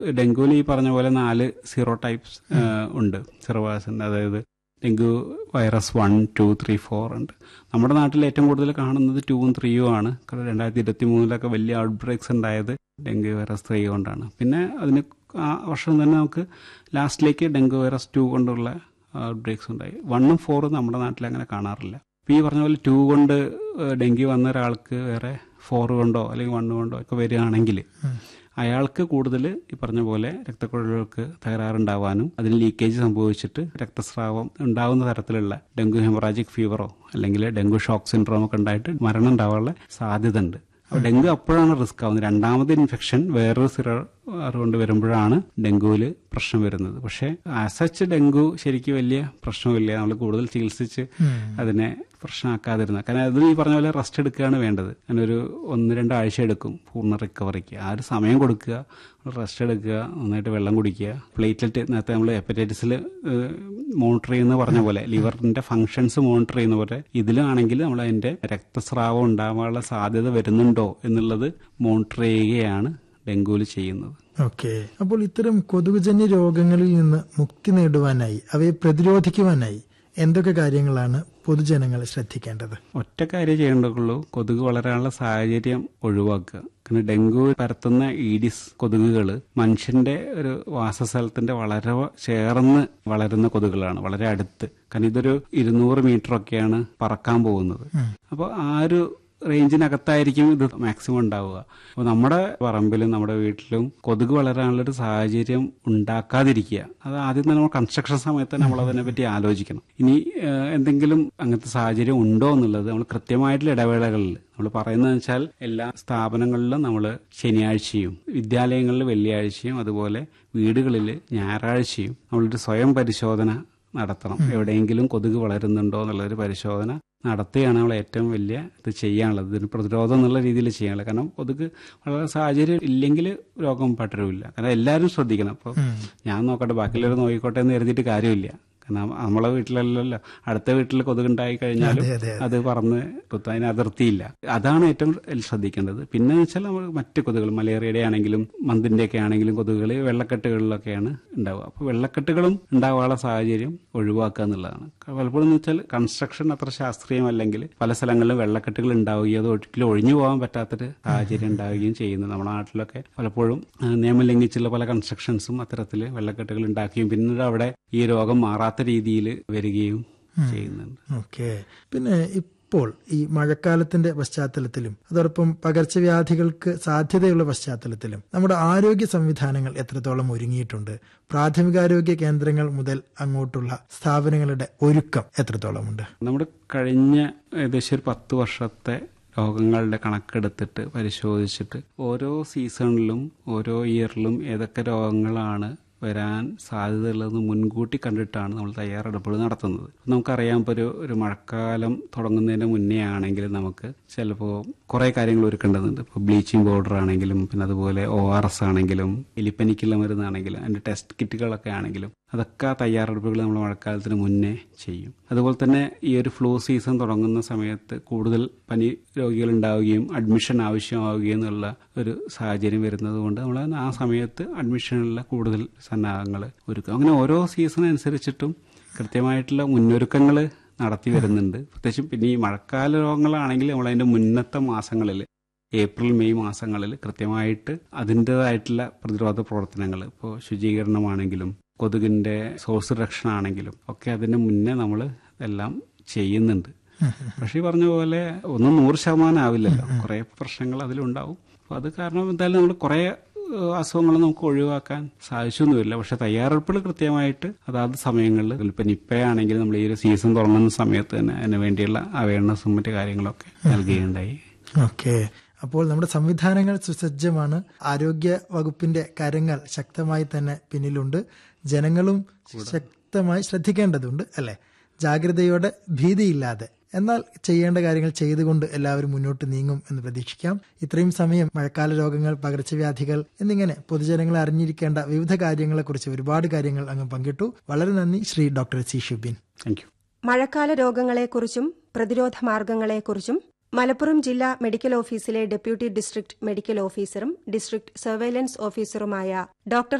ഡെങ്കുവിൽ ഈ പറഞ്ഞ പോലെ നാല് സീറോ ടൈപ്സ് ഉണ്ട് സീറോവാസ് ഉണ്ട് അതായത് dengue virus one two three four ഉണ്ട് നമ്മുടെ നാട്ടിൽ ഏറ്റവും കൂടുതൽ കാണുന്നത് ടൂവും ത്രീയും ആണ് കാരണം രണ്ടായിരത്തി ഇരുപത്തി മൂന്നിലൊക്കെ വലിയ ഔട്ട് ബ്രേക്സ് ഉണ്ടായത് ഡെങ്കു വൈറസ് ത്രീ കൊണ്ടാണ് പിന്നെ അതിന് ആ വർഷം തന്നെ നമുക്ക് ലാസ്റ്റിലേക്ക് ഡെങ്കു വൈറസ് ടു കൊണ്ടുള്ള ഔട്ട് ബ്രേക്സ് ഉണ്ടായി വണ്ണും ഫോറും നമ്മുടെ നാട്ടിൽ അങ്ങനെ കാണാറില്ല ഇപ്പം ഈ പറഞ്ഞ പോലെ ടു കൊണ്ട് ഡെങ്കി വന്ന ഒരാൾക്ക് വേറെ ഫോർ കൊണ്ടോ അല്ലെങ്കിൽ വണ്ണ് കൊണ്ടോ ഒക്കെ വരികയാണെങ്കിൽ അയാൾക്ക് കൂടുതൽ ഈ പറഞ്ഞ പോലെ രക്തക്കുഴലുകൾക്ക് തകരാറുണ്ടാവാനും അതിന് ലീക്കേജ് സംഭവിച്ചിട്ട് രക്തസ്രാവം ഉണ്ടാകുന്ന തരത്തിലുള്ള ഡെങ്കു ഹെമറാജിക് ഫീവറോ അല്ലെങ്കിൽ ഡെങ്കു ഷോക്ക് സിൻഡ്രോം ഒക്കെ ഉണ്ടായിട്ട് മരണം ഉണ്ടാവാനുള്ള സാധ്യത ഉണ്ട് അപ്പോൾ ഡെങ്കു അപ്പോഴാണ് റിസ്ക് ആവുന്നത് രണ്ടാമത് ഇൻഫെക്ഷൻ വേറൊരു സിറ കൊണ്ട് വരുമ്പോഴാണ് ഡെങ്കുവിൽ പ്രശ്നം വരുന്നത് പക്ഷേ ആസച്ച് ഡെങ്കു ശരിക്കും വലിയ പ്രശ്നമില്ല നമ്മൾ കൂടുതൽ ചികിത്സിച്ച് അതിനെ പ്രശ്നമാക്കാതിരുന്ന കാരണം അത് ഈ പറഞ്ഞ പോലെ റെസ്റ്റ് എടുക്കുകയാണ് വേണ്ടത് അങ്ങനെ ഒരു ഒന്ന് രണ്ട് ആഴ്ച എടുക്കും പൂർണ്ണ റിക്കവറിക്ക് ആ ഒരു സമയം കൊടുക്കുക റെസ്റ്റ് എടുക്കുക നന്നായിട്ട് വെള്ളം കുടിക്കുക പ്ലേറ്റ്ലെറ്റ് നേരത്തെ നമ്മൾ ഹെപ്പറ്റൈറ്റിസിൽ മോണിറ്റർ ചെയ്യുന്ന പറഞ്ഞ പോലെ ലിവറിന്റെ ഫങ്ഷൻസ് മോണിറ്റർ ചെയ്യുന്ന പോലെ ഇതിലാണെങ്കിൽ നമ്മൾ അതിന്റെ രക്തസ്രാവം ഉണ്ടാവാനുള്ള സാധ്യത വരുന്നുണ്ടോ എന്നുള്ളത് മോണിറ്റർ ചെയ്യുകയാണ് ഡെങ്കുവിൽ ചെയ്യുന്നത് ഓക്കെ അപ്പോൾ ഇത്തരം കൊതുകുജന്യ രോഗങ്ങളിൽ നിന്ന് മുക്തി നേടുവാനായി അവയെ പ്രതിരോധിക്കുവാനായി എന്തൊക്കെ കാര്യങ്ങളാണ് പൊതുജനങ്ങൾ ശ്രദ്ധിക്കേണ്ടത് ഒറ്റ കാര്യം ചെയ്യേണ്ടതുള്ളൂ കൊതുക് വളരാനുള്ള സാഹചര്യം ഒഴിവാക്കുക കാരണം ഡെങ്കു പരത്തുന്ന ഈഡിസ് കൊതുകുകൾ മനുഷ്യന്റെ ഒരു വാസസ്ഥലത്തിന്റെ വളരെ ചേർന്ന് വളരുന്ന കൊതുകുകളാണ് വളരെ അടുത്ത് കാരണം ഇതൊരു ഇരുന്നൂറ് മീറ്റർ ഒക്കെയാണ് പറക്കാൻ പോകുന്നത് അപ്പോൾ ആ ഒരു റേഞ്ചിനകത്തായിരിക്കും ഇത് മാക്സിമം ഉണ്ടാവുക അപ്പോൾ നമ്മുടെ പറമ്പിലും നമ്മുടെ വീട്ടിലും കൊതുക് വളരാനുള്ളൊരു സാഹചര്യം ഉണ്ടാക്കാതിരിക്കുക അത് ആദ്യം തന്നെ നമ്മൾ കൺസ്ട്രക്ഷൻ സമയത്ത് നമ്മൾ അതിനെ പറ്റി ആലോചിക്കണം ഇനി എന്തെങ്കിലും അങ്ങനത്തെ സാഹചര്യം ഉണ്ടോ എന്നുള്ളത് നമ്മൾ കൃത്യമായിട്ടുള്ള ഇടവേളകളിൽ നമ്മൾ പറയുന്നത് വെച്ചാൽ എല്ലാ സ്ഥാപനങ്ങളിലും നമ്മൾ ശനിയാഴ്ചയും വിദ്യാലയങ്ങളിൽ വെള്ളിയാഴ്ചയും അതുപോലെ വീടുകളിൽ ഞായറാഴ്ചയും നമ്മളൊരു സ്വയം പരിശോധന നടത്തണം എവിടെയെങ്കിലും കൊതുക് വളരുന്നുണ്ടോ എന്നുള്ളൊരു പരിശോധന നടത്തുകയാണ് നമ്മൾ ഏറ്റവും വലിയ ഇത് ചെയ്യാനുള്ളത് ഇതിന് പ്രതിരോധം എന്നുള്ള രീതിയിൽ ചെയ്യാനുള്ളത് കാരണം കൊതുക് വളരെ സാഹചര്യം ഇല്ലെങ്കിൽ രോഗം പടരുമില്ല കാരണം എല്ലാവരും ശ്രദ്ധിക്കണം അപ്പോൾ ഞാൻ നോക്കട്ടെ ബാക്കിയുള്ളവർ നോക്കിക്കോട്ടെ എന്ന് കരുതിയിട്ട് കാര്യമില്ല കാരണം നമ്മളെ വീട്ടിലല്ലല്ലോ അടുത്ത വീട്ടിൽ കൊതുകുണ്ടായി കഴിഞ്ഞാലും അത് പറന്ന് കുത്തും അതിന് അതിർത്തിയില്ല അതാണ് ഏറ്റവും ശ്രദ്ധിക്കേണ്ടത് പിന്നെ വെച്ചാൽ നമ്മൾ മറ്റ് കൊതുകുകൾ മലേറിയയുടെ ആണെങ്കിലും മന്തിന്റെ ഒക്കെ ആണെങ്കിലും കൊതുകുകൾ വെള്ളക്കെട്ടുകളിലൊക്കെയാണ് ഉണ്ടാവുക അപ്പോൾ വെള്ളക്കെട്ടുകളും ഉണ്ടാവാനുള്ള സാഹചര്യം ഒഴിവാക്കുക എന്നുള്ളതാണ് പലപ്പോഴും എന്ന് വെച്ചാൽ കൺസ്ട്രക്ഷൻ അത്ര ശാസ്ത്രീയമല്ലെങ്കിൽ പല സ്ഥലങ്ങളിലും വെള്ളക്കെട്ടുകൾ ഉണ്ടാവുകയും അത് ഒരിക്കലും ഒഴിഞ്ഞു പോകാൻ പറ്റാത്തൊരു സാഹചര്യം ഉണ്ടാവുകയും ചെയ്യുന്നു നമ്മുടെ നാട്ടിലൊക്കെ പലപ്പോഴും നിയമം ലംഘിച്ചുള്ള പല കൺസ്ട്രക്ഷൻസും അത്തരത്തിൽ വെള്ളക്കെട്ടുകൾ ഉണ്ടാക്കുകയും പിന്നീട് അവിടെ ഈ രോഗം മാറാത്ത രീതിയിൽ വരികയും ചെയ്യുന്നുണ്ട് ഓക്കെ പിന്നെ ഇപ്പോൾ ഈ മഴക്കാലത്തിന്റെ പശ്ചാത്തലത്തിലും അതോടൊപ്പം പകർച്ചവ്യാധികൾക്ക് സാധ്യതയുള്ള പശ്ചാത്തലത്തിലും നമ്മുടെ ആരോഗ്യ സംവിധാനങ്ങൾ എത്രത്തോളം ഒരുങ്ങിയിട്ടുണ്ട് പ്രാഥമികാരോഗ്യ കേന്ദ്രങ്ങൾ മുതൽ അങ്ങോട്ടുള്ള സ്ഥാപനങ്ങളുടെ ഒരുക്കം എത്രത്തോളമുണ്ട് നമ്മുടെ കഴിഞ്ഞ ഏകദേശം ഒരു പത്ത് വർഷത്തെ രോഗങ്ങളുടെ കണക്കെടുത്തിട്ട് പരിശോധിച്ചിട്ട് ഓരോ സീസണിലും ഓരോ ഇയറിലും ഏതൊക്കെ രോഗങ്ങളാണ് വരാൻ സാധ്യതയുള്ളതെന്ന് മുൻകൂട്ടി കണ്ടിട്ടാണ് നമ്മൾ തയ്യാറെടുപ്പുകൾ നടത്തുന്നത് നമുക്കറിയാം ഇപ്പോൾ ഒരു ഒരു മഴക്കാലം തുടങ്ങുന്നതിന് മുന്നേ ആണെങ്കിൽ നമുക്ക് ചിലപ്പോൾ കുറേ കാര്യങ്ങൾ ഒരുക്കേണ്ടതുണ്ട് ഇപ്പോൾ ബ്ലീച്ചിങ് പൗഡർ ആണെങ്കിലും പിന്നെ അതുപോലെ ഒ ആർ എസ് ആണെങ്കിലും എലിപ്പനിക്കുള്ള മരുന്നാണെങ്കിലും അതിൻ്റെ ടെസ്റ്റ് കിറ്റുകളൊക്കെ ആണെങ്കിലും അതൊക്കെ തയ്യാറെടുപ്പുകൾ നമ്മൾ മഴക്കാലത്തിന് മുന്നേ ചെയ്യും അതുപോലെ തന്നെ ഈ ഒരു ഫ്ലൂ സീസൺ തുടങ്ങുന്ന സമയത്ത് കൂടുതൽ പനി രോഗികൾ ഉണ്ടാവുകയും അഡ്മിഷൻ ആവശ്യമാവുകയും എന്നുള്ള ഒരു സാഹചര്യം വരുന്നത് കൊണ്ട് നമ്മൾ ആ സമയത്ത് അഡ്മിഷനുള്ള കൂടുതൽ സന്നാഹങ്ങൾ ഒരുക്കും അങ്ങനെ ഓരോ സീസൺ അനുസരിച്ചിട്ടും കൃത്യമായിട്ടുള്ള മുന്നൊരുക്കങ്ങൾ നടത്തി വരുന്നുണ്ട് പ്രത്യേകിച്ചും പിന്നെ ഈ മഴക്കാല രോഗങ്ങളാണെങ്കിൽ നമ്മൾ അതിന്റെ മുന്നത്തെ മാസങ്ങളിൽ ഏപ്രിൽ മെയ് മാസങ്ങളിൽ കൃത്യമായിട്ട് അതിൻ്റെതായിട്ടുള്ള പ്രതിരോധ പ്രവർത്തനങ്ങൾ ഇപ്പോൾ ശുചീകരണമാണെങ്കിലും കൊതുകിന്റെ സോഴ്സ് റിഡക്ഷൻ ആണെങ്കിലും ഒക്കെ അതിന് മുന്നേ നമ്മൾ എല്ലാം ചെയ്യുന്നുണ്ട് പക്ഷേ ഈ പറഞ്ഞ പോലെ ഒന്നും നൂറ് ശതമാനം ആവില്ലല്ലോ കുറെ പ്രശ്നങ്ങൾ അതിലുണ്ടാവും അപ്പോൾ അത് കാരണം എന്തായാലും നമ്മൾ കുറെ അസുഖങ്ങൾ നമുക്ക് ഒഴിവാക്കാൻ സാധിച്ചൊന്നുമില്ല പക്ഷെ തയ്യാറെടുപ്പുകൾ കൃത്യമായിട്ട് അതാത് സമയങ്ങളിൽ ഇപ്പം നിപ്പയാണെങ്കിൽ നമ്മൾ ഈ ഒരു സീസൺ തുടങ്ങുന്ന സമയത്ത് തന്നെ അതിന് വേണ്ടിയുള്ള അവയർനെസ്സും മറ്റു കാര്യങ്ങളൊക്കെ നൽകുകയുണ്ടായി ഓക്കെ അപ്പോൾ നമ്മുടെ സംവിധാനങ്ങൾ സുസജ്ജമാണ് ആരോഗ്യ വകുപ്പിന്റെ കരങ്ങൾ ശക്തമായി തന്നെ പിന്നിലുണ്ട് ജനങ്ങളും ശക്തമായി ശ്രദ്ധിക്കേണ്ടതുണ്ട് അല്ലെ ജാഗ്രതയോടെ ഭീതിയില്ലാതെ എന്നാൽ ചെയ്യേണ്ട കാര്യങ്ങൾ ചെയ്തുകൊണ്ട് എല്ലാവരും മുന്നോട്ട് നീങ്ങും എന്ന് പ്രതീക്ഷിക്കാം ഇത്രയും സമയം മഴക്കാല രോഗങ്ങൾ പകർച്ചവ്യാധികൾ എന്നിങ്ങനെ പൊതുജനങ്ങൾ അറിഞ്ഞിരിക്കേണ്ട വിവിധ കാര്യങ്ങളെക്കുറിച്ച് ഒരുപാട് കാര്യങ്ങൾ അങ്ങ് പങ്കിട്ടു വളരെ നന്ദി Shri doctor C Shubin thank you മഴക്കാല രോഗങ്ങളെക്കുറിച്ചും പ്രതിരോധ മാർഗങ്ങളെക്കുറിച്ചും മലപ്പുറം ജില്ലാ മെഡിക്കൽ ഓഫീസിലെ ഡെപ്യൂട്ടി ഡിസ്ട്രിക്ട് മെഡിക്കൽ ഓഫീസറും ഡിസ്ട്രിക്ട് സർവൈലൻസ് ഓഫീസറുമായ ഡോക്ടർ